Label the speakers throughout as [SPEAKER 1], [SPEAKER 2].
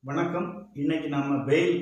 [SPEAKER 1] வணக்கம் இன்னைக்கு நாம பெயில்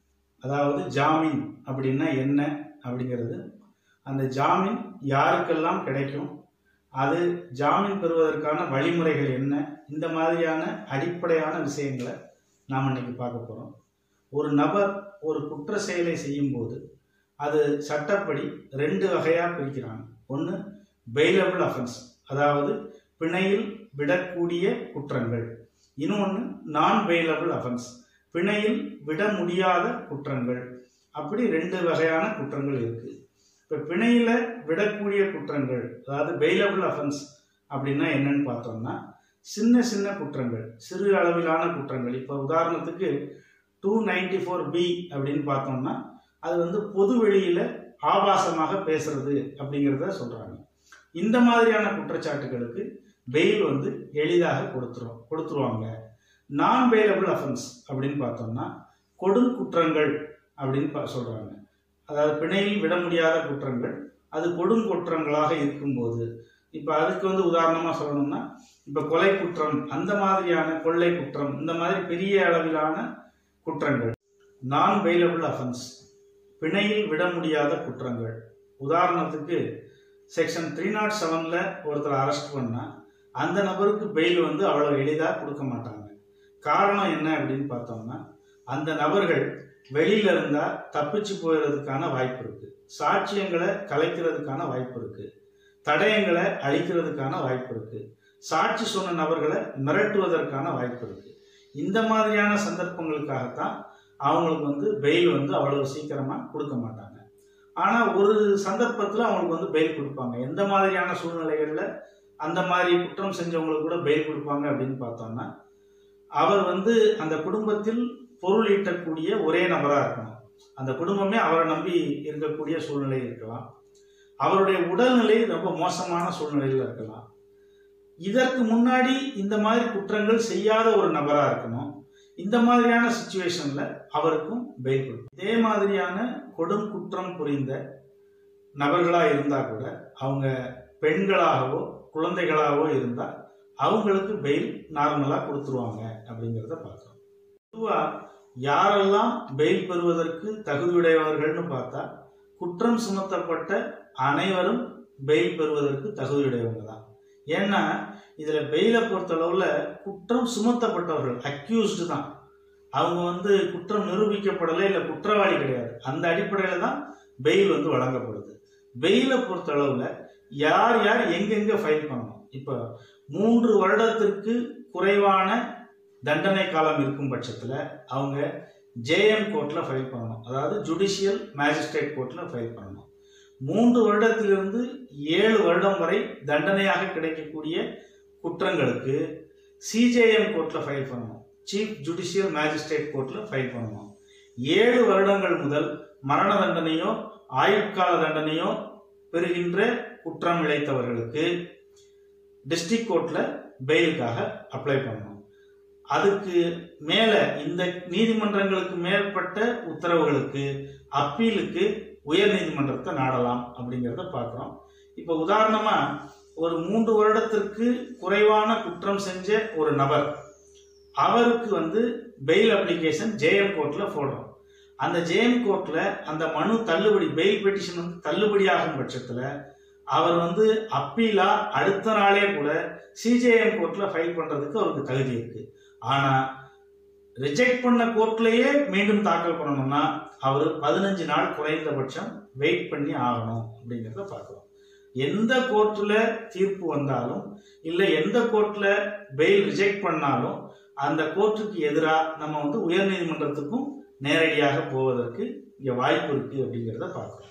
[SPEAKER 1] அதாவது ஜாமீன் அப்படின்னா என்ன அப்படிங்கிறது அந்த ஜாமீன் யாருக்கெல்லாம் கிடைக்கும் அது ஜாமீன் பெறுவதற்கான வழிமுறைகள் என்ன இந்த மாதிரியான அடிப்படையான விஷயங்களை நாம் இன்னைக்கு பார்க்க போகிறோம் ஒரு நபர் ஒரு குற்ற செயலை செய்யும்போது அது சட்டப்படி ரெண்டு வகையாக பிரிக்கிறாங்க ஒன்று பெயிலபிள் அஃபென்ஸ் அதாவது பிணையில் விடக்கூடிய குற்றங்கள் இன்னொன்று நான் பெயிலபிள் அஃபென்ஸ் பிணையில் விட முடியாத குற்றங்கள் அப்படி ரெண்டு வகையான குற்றங்கள் இருக்கு இப்போ பிணையில் விடக்கூடிய குற்றங்கள் அதாவது பெயிலபிள் அஃபென்ஸ் அப்படின்னா என்னன்னு பார்த்தோம்னா சின்ன சின்ன குற்றங்கள் சிறு அளவிலான குற்றங்கள் இப்போ உதாரணத்துக்கு டூ நைன்டி ஃபோர் பி அப்படின்னு பார்த்தோம்னா அது வந்து பொது வெளியில் ஆபாசமாக பேசுறது அப்படிங்கிறத சொல்கிறாங்க இந்த மாதிரியான குற்றச்சாட்டுகளுக்கு பெயில் வந்து எளிதாக கொடுத்துரும் கொடுத்துருவாங்க நான் பெயிலபிள் அஃபென்ஸ் அப்படின்னு பார்த்தோம்னா கொடும் குற்றங்கள் அப்படின்னு பா- சொல்றாங்க அதாவது பிணையில் விட முடியாத குற்றங்கள் அது கொடும் குற்றங்களாக இருக்கும்போது இப்போ அதுக்கு வந்து உதாரணமாக சொல்லணும்னா இப்போ கொலை குற்றம் அந்த மாதிரியான கொள்ளை குற்றம் இந்த மாதிரி பெரிய அளவிலான குற்றங்கள் நான் பெயிலபிள் அஃபென்ஸ் பிணையில் விட முடியாத குற்றங்கள் உதாரணத்துக்கு செக்ஷன் த்ரீ நாட் செவனில் ஒருத்தர் அரெஸ்ட் பண்ணால் அந்த நபருக்கு பெயில் வந்து அவ்வளோ எளிதாக கொடுக்க மாட்டாங்க காரணம் என்ன அப்படின்னு பார்த்தோம்னா அந்த நபர்கள் வெளியில இருந்தா தப்பிச்சு போயிடுறதுக்கான வாய்ப்பு இருக்கு சாட்சியங்களை கலைக்கிறதுக்கான வாய்ப்பு இருக்கு தடயங்களை அழிக்கிறதுக்கான வாய்ப்பு இருக்கு சாட்சி சொன்ன நபர்களை மிரட்டுவதற்கான வாய்ப்பு இருக்கு இந்த மாதிரியான சந்தர்ப்பங்களுக்காகத்தான் அவங்களுக்கு வந்து பெயில் வந்து அவ்வளவு சீக்கிரமா கொடுக்க மாட்டாங்க ஆனா ஒரு சந்தர்ப்பத்துல அவங்களுக்கு வந்து பெயில் கொடுப்பாங்க எந்த மாதிரியான சூழ்நிலைகள்ல அந்த மாதிரி குற்றம் செஞ்சவங்களுக்கு கூட பெயில் கொடுப்பாங்க அப்படின்னு பார்த்தோம்னா அவர் வந்து அந்த குடும்பத்தில் பொருள் ஈட்டக்கூடிய ஒரே நபராக இருக்கணும் அந்த குடும்பமே அவரை நம்பி இருக்கக்கூடிய சூழ்நிலை இருக்கலாம் அவருடைய உடல்நிலை ரொம்ப மோசமான சூழ்நிலையில் இருக்கலாம் இதற்கு முன்னாடி இந்த மாதிரி குற்றங்கள் செய்யாத ஒரு நபராக இருக்கணும் இந்த மாதிரியான சுச்சுவேஷன்ல அவருக்கும் பெயில் கொடுக்கும் இதே மாதிரியான கொடும் குற்றம் புரிந்த நபர்களா இருந்தா கூட அவங்க பெண்களாகவோ குழந்தைகளாகவோ இருந்தா அவங்களுக்கு பெயில் நார்மலா கொடுத்துருவாங்க அப்படிங்கிறத பார்க்கிறோம் பொதுவா யாரெல்லாம் பெயில் பெறுவதற்கு தகுதியுடையவர்கள்னு பார்த்தா குற்றம் சுமத்தப்பட்ட அனைவரும் பெயில் பெறுவதற்கு தகுதியுடையவங்க தான் ஏன்னா இதுல பெயிலை பொறுத்தளவுல குற்றம் சுமத்தப்பட்டவர்கள் அக்யூஸ்டு தான் அவங்க வந்து குற்றம் நிரூபிக்கப்படலை இல்லை குற்றவாளி கிடையாது அந்த அடிப்படையில தான் பெயில் வந்து வழங்கப்படுது பெயிலை பொறுத்தளவுல யார் யார் எங்கெங்க ஃபைல் பண்ணணும் இப்போ மூன்று வருடத்திற்கு குறைவான தண்டனை காலம் இருக்கும் பட்சத்தில் அவங்க ஜேஎம் கோர்ட்டில் ஃபைல் பண்ணணும் அதாவது ஜுடிஷியல் மேஜிஸ்ட்ரேட் கோர்ட்டில் ஃபைல் பண்ணணும் மூன்று வருடத்திலிருந்து ஏழு வருடம் வரை தண்டனையாக கிடைக்கக்கூடிய குற்றங்களுக்கு சிஜேஎம் கோர்ட்டில் ஃபைல் பண்ணணும் சீஃப் ஜுடிஷியல் மேஜிஸ்ட்ரேட் கோர்ட்டில் ஃபைல் பண்ணணும் ஏழு வருடங்கள் முதல் மரண தண்டனையோ ஆயுட்கால தண்டனையோ பெறுகின்ற குற்றம் இழைத்தவர்களுக்கு டிஸ்ட்ரிக்ட் கோர்ட்டில் பெயிலுக்காக அப்ளை பண்ணணும் அதுக்கு மேலே இந்த நீதிமன்றங்களுக்கு மேற்பட்ட உத்தரவுகளுக்கு அப்பீலுக்கு உயர் நீதிமன்றத்தை நாடலாம் அப்படிங்கிறத பார்க்குறோம் இப்போ உதாரணமாக ஒரு மூன்று வருடத்திற்கு குறைவான குற்றம் செஞ்ச ஒரு நபர் அவருக்கு வந்து பெயில் அப்ளிகேஷன் ஜேஎம் கோர்ட்டில் போடுறோம் அந்த ஜேஎம் கோர்ட்டில் அந்த மனு தள்ளுபடி பெயில் பெட்டிஷன் வந்து தள்ளுபடியாகும் பட்சத்தில் அவர் வந்து அப்பீலா அடுத்த நாளே கூட சிஜேஎம் கோர்ட்டில் ஃபைல் பண்ணுறதுக்கு அவருக்கு தகுதி இருக்கு ஆனால் ரிஜெக்ட் பண்ண கோர்ட்லேயே மீண்டும் தாக்கல் பண்ணணும்னா அவர் பதினஞ்சு நாள் குறைந்தபட்சம் வெயிட் பண்ணி ஆகணும் அப்படிங்கிறத பார்க்குறோம் எந்த கோர்ட்டில் தீர்ப்பு வந்தாலும் இல்லை எந்த கோர்ட்டில் பெயில் ரிஜெக்ட் பண்ணாலும் அந்த கோர்ட்டுக்கு எதிராக நம்ம வந்து உயர்நீதிமன்றத்துக்கும் நேரடியாக போவதற்கு இங்கே வாய்ப்பு இருக்குது அப்படிங்கிறத பார்க்குறோம்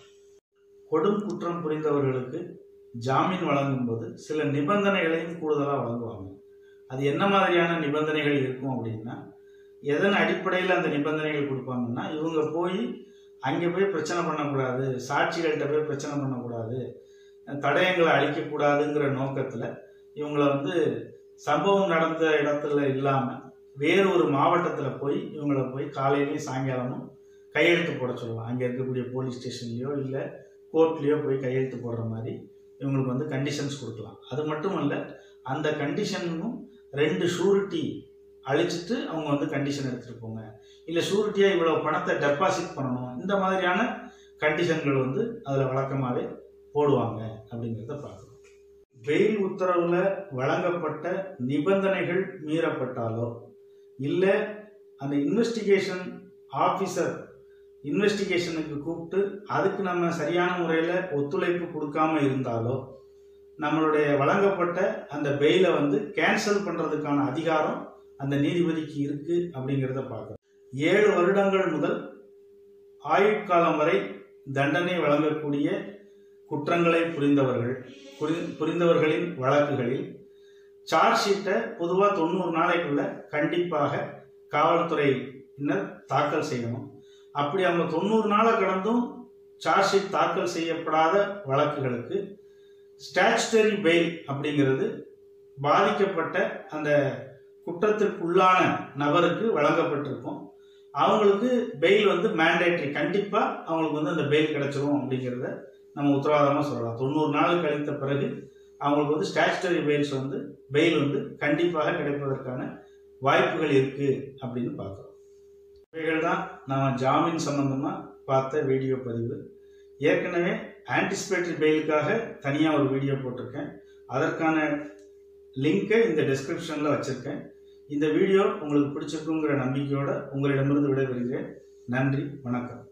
[SPEAKER 1] கொடும் குற்றம் புரிந்தவர்களுக்கு ஜாமீன் வழங்கும்போது சில நிபந்தனைகளையும் கூடுதலாக வழங்குவாங்க அது என்ன மாதிரியான நிபந்தனைகள் இருக்கும் அப்படின்னா எதன் அடிப்படையில் அந்த நிபந்தனைகள் கொடுப்பாங்கன்னா இவங்க போய் அங்கே போய் பிரச்சனை பண்ணக்கூடாது சாட்சிகள்கிட்ட போய் பிரச்சனை பண்ணக்கூடாது தடயங்களை அழிக்கக்கூடாதுங்கிற நோக்கத்தில் இவங்கள வந்து சம்பவம் நடந்த இடத்துல இல்லாமல் வேறு ஒரு மாவட்டத்தில் போய் இவங்கள போய் காலையிலையும் சாயங்காலமும் கையெழுத்து போட சொல்லலாம் அங்கே இருக்கக்கூடிய போலீஸ் ஸ்டேஷன்லேயோ இல்லை கோர்ட்லேயோ போய் கையெழுத்து போடுற மாதிரி இவங்களுக்கு வந்து கண்டிஷன்ஸ் கொடுக்கலாம் அது மட்டும் இல்லை அந்த கண்டிஷனும் ரெண்டு ஷூரிட்டி அழிச்சிட்டு அவங்க வந்து கண்டிஷன் எடுத்துகிட்டு போங்க இல்லை ஷூரிட்டியாக இவ்வளோ பணத்தை டெபாசிட் பண்ணணும் இந்த மாதிரியான கண்டிஷன்கள் வந்து அதில் வழக்கமாகவே போடுவாங்க அப்படிங்கிறத பார்க்கணும் பெயில் உத்தரவில் வழங்கப்பட்ட நிபந்தனைகள் மீறப்பட்டாலோ இல்லை அந்த இன்வெஸ்டிகேஷன் ஆஃபீஸர் இன்வெஸ்டிகேஷனுக்கு கூப்பிட்டு அதுக்கு நம்ம சரியான முறையில் ஒத்துழைப்பு கொடுக்காம இருந்தாலோ நம்மளுடைய வழங்கப்பட்ட அந்த பெயிலை வந்து கேன்சல் பண்ணுறதுக்கான அதிகாரம் அந்த நீதிபதிக்கு இருக்கு அப்படிங்கிறத பார்க்கணும் ஏழு வருடங்கள் முதல் ஆயுட்காலம் வரை தண்டனை வழங்கக்கூடிய குற்றங்களை புரிந்தவர்கள் புரி புரிந்தவர்களின் வழக்குகளில் சார்ஜ் ஷீட்டை பொதுவாக தொண்ணூறு நாளைக்குள்ள கண்டிப்பாக காவல்துறையினர் தாக்கல் செய்யணும் அப்படி அவங்க தொண்ணூறு நாளை கடந்தும் சார்ஜ் ஷீட் தாக்கல் செய்யப்படாத வழக்குகளுக்கு ஸ்டாச்சுட்டரி பெயில் அப்படிங்கிறது பாதிக்கப்பட்ட அந்த குற்றத்திற்குள்ளான நபருக்கு வழங்கப்பட்டிருக்கும் அவங்களுக்கு பெயில் வந்து மேண்டேட்ரி கண்டிப்பாக அவங்களுக்கு வந்து அந்த பெயில் கிடைச்சிரும் அப்படிங்கிறத நம்ம உத்தரவாதமாக சொல்லலாம் தொண்ணூறு நாள் கழித்த பிறகு அவங்களுக்கு வந்து ஸ்டாச்சுட்டரி பெயில்ஸ் வந்து பெயில் வந்து கண்டிப்பாக கிடைப்பதற்கான வாய்ப்புகள் இருக்குது அப்படின்னு பார்க்குறோம் இவைகள் தான் நம்ம ஜாமீன் சம்பந்தமாக பார்த்த வீடியோ பதிவு ஏற்கனவே ஆன்டிசிபேட்டரி பெயிலுக்காக தனியாக ஒரு வீடியோ போட்டிருக்கேன் அதற்கான லிங்கை இந்த டிஸ்கிரிப்ஷனில் வச்சுருக்கேன் இந்த வீடியோ உங்களுக்கு பிடிச்சிருக்குங்கிற நம்பிக்கையோடு உங்களிடமிருந்து விடைபெறுகிறேன் நன்றி வணக்கம்